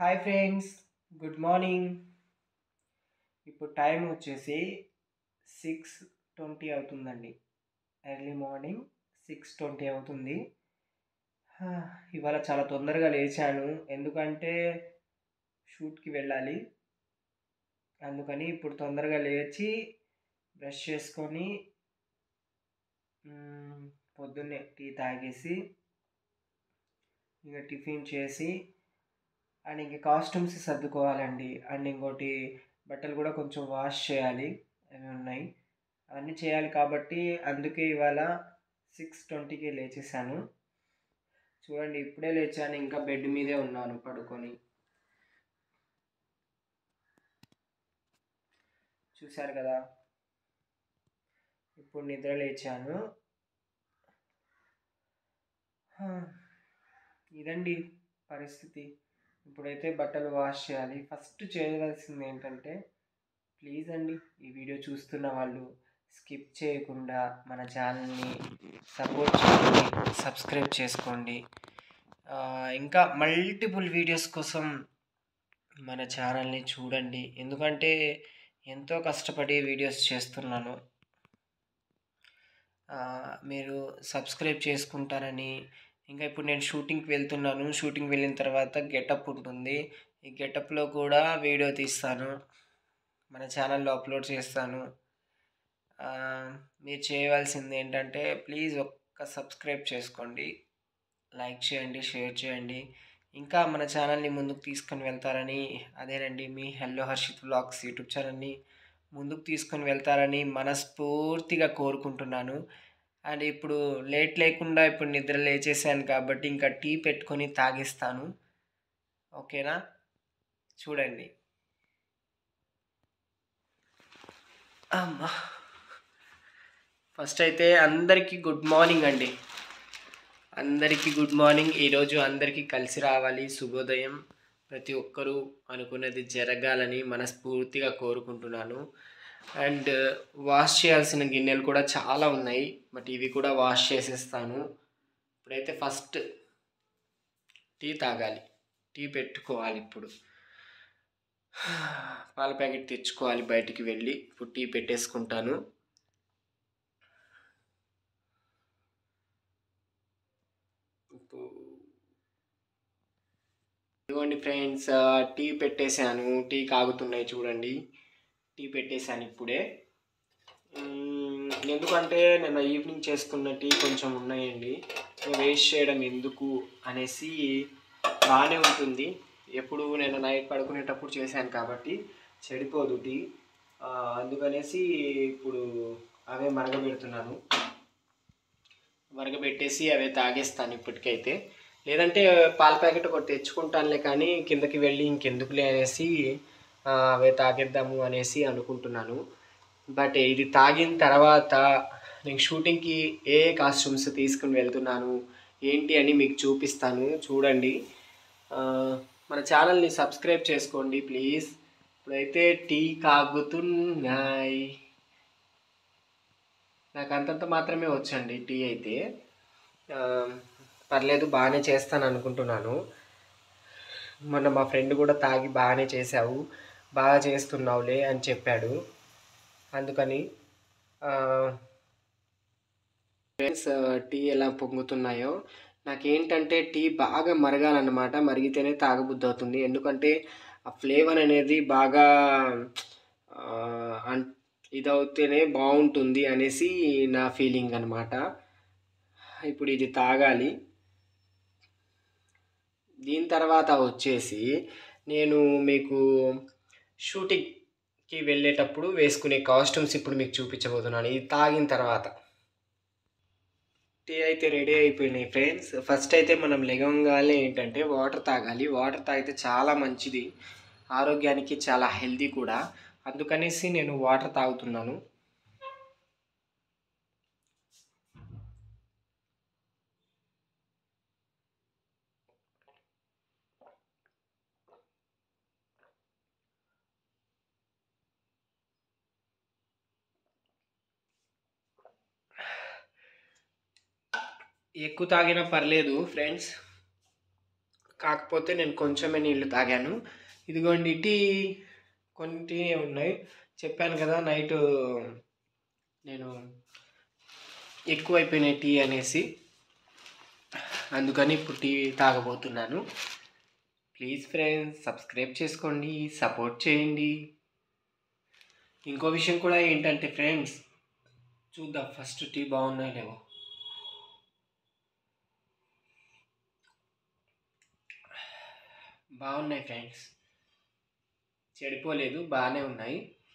hi friends good morning ఇప్పుడు time వచ్చేసి six twenty అవుతుందండి ఎర్లీ మార్నింగ్ సిక్స్ ట్వంటీ అవుతుంది హా, ఇవాళ చాలా తొందరగా లేచాను ఎందుకంటే షూట్కి వెళ్ళాలి అందుకని ఇప్పుడు తొందరగా లేచి బ్రష్ చేసుకొని మ్మ్, పొద్దున్నే టీ తాగేసి ఇక టిఫిన్ చేసి అండ్ ఇంక కాస్ట్యూమ్స్ సర్దుకోవాలండి అండ్ ఇంకోటి బట్టలు కూడా కొంచెం వాష్ చేయాలి అవి ఉన్నాయి అవన్నీ చేయాలి కాబట్టి అందుకే ఇవాళ సిక్స్ ట్వంటీకి లేచేసాను చూడండి ఇప్పుడే లేచాను ఇంకా బెడ్ మీదే ఉన్నాను పడుకొని చూశారు కదా ఇప్పుడు నిద్ర లేచాను హా, ఇదండి పరిస్థితి ఇప్పుడైతే బట్టలు వాష్ చేయాలి ఫస్ట్ చేయవలసింది ఏంటంటే ప్లీజ్ అండి ఈ వీడియో చూస్తున్న వాళ్ళు స్కిప్ చేయకుండా మన ఛానల్ని సపోర్ట్ చేయండి సబ్స్క్రైబ్ చేసుకోండి ఆ, ఇంకా మల్టిపుల్ వీడియోస్ కోసం మన ఛానల్ని చూడండి ఎందుకంటే ఎంతో కష్టపడి వీడియోస్ చేస్తున్నాను ఆ, మీరు సబ్స్క్రైబ్ చేసుకుంటారని ఇంకా ఇప్పుడు నేను షూటింగ్కి వెళ్తున్నాను షూటింగ్ వెళ్ళిన తర్వాత గెటప్ ఉంటుంది ఈ గెటప్లో కూడా వీడియో తీస్తాను మన ఛానల్లో అప్లోడ్ చేస్తాను ఆ, మీరు చేయవలసింది ఏంటంటే ప్లీజ్ ఒక్క సబ్స్క్రైబ్ చేసుకోండి లైక్ చేయండి షేర్ చేయండి ఇంకా మన ఛానల్ని ముందుకు తీసుకొని వెళ్తారని అదేనండి మీ హెల్లో హర్షిత్ వ్లాగ్స్ యూట్యూబ్ ఛానల్ని ముందుకు తీసుకొని వెళ్తారని మనస్ఫూర్తిగా కోరుకుంటున్నాను అండ్ ఇప్పుడు లేట్ లేకుండా ఇప్పుడు నిద్ర లేచేసాను కాబట్టి ఇంకా టీ పెట్టుకొని తాగిస్తాను ఓకేనా చూడండి అమ్మా ఫస్ట్ అయితే అందరికీ గుడ్ మార్నింగ్ అండి అందరికీ గుడ్ మార్నింగ్ ఈరోజు అందరికీ కలిసి రావాలి శుభోదయం ప్రతి ఒక్కరూ అనుకున్నది జరగాలని మనస్ఫూర్తిగా కోరుకుంటున్నాను అండ్ వాష్ చేయాల్సిన గిన్నెలు కూడా చాలా ఉన్నాయి బట్ ఇవి కూడా వాష్ చేసేస్తాను ఇప్పుడైతే ఫస్ట్ టీ తాగాలి టీ పెట్టుకోవాలి ఇప్పుడు పాల ప్యాకెట్ తెచ్చుకోవాలి బయటికి వెళ్ళి ఇప్పుడు టీ పెట్టేసుకుంటాను ఇప్పుడు ఇదిగోండి ఫ్రెండ్స్ టీ పెట్టేశాను టీ కాగుతున్నాయి చూడండి టీ పెట్టేశాను ఇప్పుడే మ్మ్, ఎందుకంటే నిన్న ఈవినింగ్ చేసుకున్న టీ కొంచెం ఉన్నాయండి వేస్ట్ చేయడం ఎందుకు అనేసి బాగానే ఉంటుంది ఎప్పుడు నేను నైట్ పడుకునేటప్పుడు చేశాను కాబట్టి చెడిపోదు టీ ఆ, అందుకనేసి ఇప్పుడు అవే మరగబెడుతున్నాను మరగబెట్టేసి అవే తాగేస్తాను ఇప్పటికైతే లేదంటే పాల ప్యాకెట్ ఒకటి తెచ్చుకుంటానులే కానీ కిందకి వెళ్ళి ఇంకెందుకులే అనేసి ఆ, అవే తాగేద్దాము అనేసి అనుకుంటున్నాను బట్ ఇది తాగిన తర్వాత నేను షూటింగ్కి ఏ కాస్ట్యూమ్స్ తీసుకుని వెళ్తున్నాను ఏంటి అని మీకు చూపిస్తాను చూడండి ఆ, మన ఛానల్ని సబ్స్క్రైబ్ చేసుకోండి ప్లీజ్ ఇప్పుడైతే టీ కాగుతున్నాయి నాకు అంతంత మాత్రమే వచ్చండి టీ అయితే ఆ, పర్లేదు బాగానే చేస్తాను అనుకుంటున్నాను మొన్న మా ఫ్రెండ్ కూడా తాగి బాగానే చేసావు బాగా చేస్తున్నావులే అని చెప్పాడు అందుకని ఫ్రెండ్స్ టీ ఎలా పొంగుతున్నాయో నాకేంటంటే టీ బాగా మరగాలన్నమాట మరిగితేనే తాగబుద్ధి అవుతుంది ఎందుకంటే ఆ ఫ్లేవర్ అనేది బాగా ఆ, అన్ ఇదవుతేనే బాగుంటుంది అనేసి నా ఫీలింగ్ అనమాట ఇప్పుడు ఇది తాగాలి దీని తర్వాత వచ్చేసి నేను మీకు షూటింగ్కి వెళ్ళేటప్పుడు వేసుకునే కాస్ట్యూమ్స్ ఇప్పుడు మీకు చూపించబోతున్నాను ఇది తాగిన తర్వాత టీ అయితే రెడీ అయిపోయినాయి ఫ్రెండ్స్ ఫస్ట్ అయితే మనం లెగంగానే ఏంటంటే వాటర్ తాగాలి వాటర్ తాగితే చాలా మంచిది ఆరోగ్యానికి చాలా హెల్దీ కూడా అందుకనేసి నేను వాటర్ తాగుతున్నాను ఎక్కువ తాగినా పర్లేదు ఫ్రెండ్స్ కాకపోతే నేను కొంచెమే నీళ్ళు తాగాను ఇదిగోండి టీ కొన్ని టీ ఉన్నాయి చెప్పాను కదా నైట్ నేను ఎక్కువైపోయినాయి టీ అనేసి అందుకని ఇప్పుడు టీ తాగబోతున్నాను ప్లీజ్ ఫ్రెండ్స్ సబ్స్క్రైబ్ చేసుకోండి సపోర్ట్ చేయండి ఇంకో విషయం కూడా ఏంటంటే ఫ్రెండ్స్ చూద్దాం ఫస్ట్ టీ బాగున్నాయి లేవో బాగున్నాయి ఫ్రెండ్స్ చెడిపోలేదు బాగానే ఉన్నాయి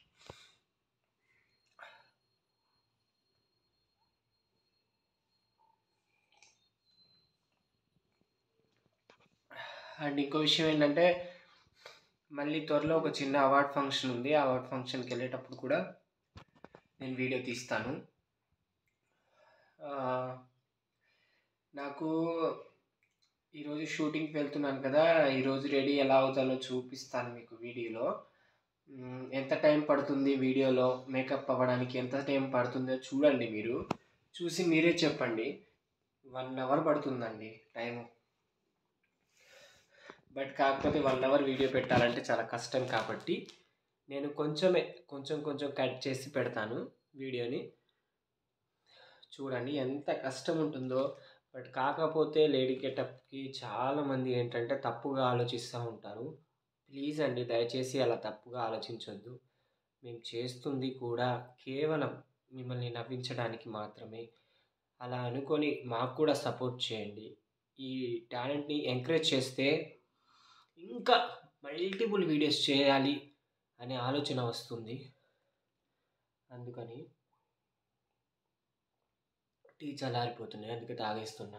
అండ్ ఇంకో విషయం ఏంటంటే మళ్ళీ త్వరలో ఒక చిన్న అవార్డ్ ఫంక్షన్ ఉంది ఆ అవార్డ్ ఫంక్షన్కి వెళ్ళేటప్పుడు కూడా నేను వీడియో తీస్తాను ఆ, నాకు ఈరోజు షూటింగ్కి వెళ్తున్నాను కదా ఈరోజు రెడీ ఎలా అవుతానో చూపిస్తాను మీకు వీడియోలో మ్, ఎంత టైం పడుతుంది వీడియోలో మేకప్ అవ్వడానికి ఎంత టైం పడుతుందో చూడండి మీరు చూసి మీరే చెప్పండి వన్ అవర్ పడుతుందండి టైము బట్ కాకపోతే వన్ అవర్ వీడియో పెట్టాలంటే చాలా కష్టం కాబట్టి నేను కొంచెమే కొంచెం కొంచెం కట్ చేసి పెడతాను వీడియోని చూడండి ఎంత కష్టం ఉంటుందో బట్ కాకపోతే లేడీ గెటప్కి చాలామంది ఏంటంటే తప్పుగా ఆలోచిస్తూ ఉంటారు ప్లీజ్ అండి దయచేసి అలా తప్పుగా ఆలోచించొద్దు మేము చేస్తుంది కూడా కేవలం మిమ్మల్ని నవ్వించడానికి మాత్రమే అలా అనుకొని మాకు కూడా సపోర్ట్ చేయండి ఈ టాలెంట్ని ఎంకరేజ్ చేస్తే ఇంకా మల్టిపుల్ వీడియోస్ చేయాలి అనే ఆలోచన వస్తుంది అందుకని టీ చల్లారిపోతున్నాయి అందుకే తాగేస్తున్నా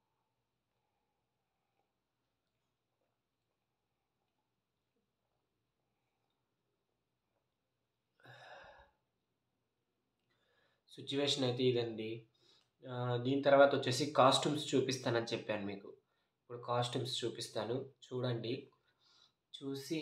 సిచ్యువేషన్ అయితే ఇదండి ఆ, దీని తర్వాత వచ్చేసి కాస్ట్యూమ్స్ చూపిస్తానని చెప్పాను మీకు ఇప్పుడు కాస్ట్యూమ్స్ చూపిస్తాను చూడండి చూసి